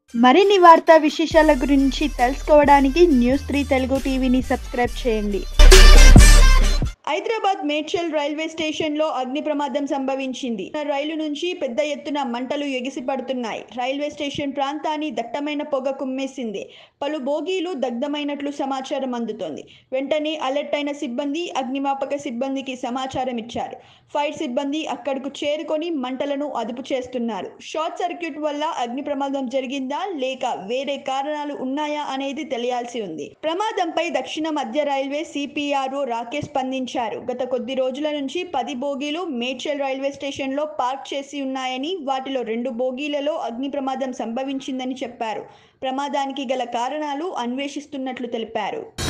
మరిన్ని వార్తా విశేషాల గురించి తెలుసుకోవడానికి న్యూస్ త్రీ తెలుగు టీవీని సబ్స్క్రైబ్ చేయండి హైదరాబాద్ మేడ్చల్ రైల్వే స్టేషన్లో అగ్ని ప్రమాదం సంభవించింది రైలు నుంచి పెద్ద ఎత్తున మంటలు ఎగిసిపడుతున్నాయి రైల్వే స్టేషన్ ప్రాంతాన్ని దట్టమైన పొగ కుమ్మేసింది పలు బోగీలు దగ్ధమైనట్లు సమాచారం అందుతోంది వెంటనే అలర్ట్ అయిన సిబ్బంది అగ్నిమాపక సిబ్బందికి సమాచారం ఇచ్చారు ఫైర్ సిబ్బంది అక్కడకు చేరుకొని మంటలను అదుపు చేస్తున్నారు షార్ట్ సర్క్యూట్ వల్ల అగ్ని ప్రమాదం జరిగిందా లేక వేరే కారణాలు ఉన్నాయా అనేది తెలియాల్సి ఉంది ప్రమాదంపై దక్షిణ మధ్య రైల్వే సిపిఆర్ఓ రాకేష్ స్పందించారు గత కొద్ది రోజుల నుంచి పది బోగీలు మేడ్చల్ రైల్వే స్టేషన్లో పార్క్ చేసి ఉన్నాయని వాటిలో రెండు బోగీలలో అగ్ని ప్రమాదం సంభవించిందని చెప్పారు ప్రమాదానికి గల కారణాలు అన్వేషిస్తున్నట్లు తెలిపారు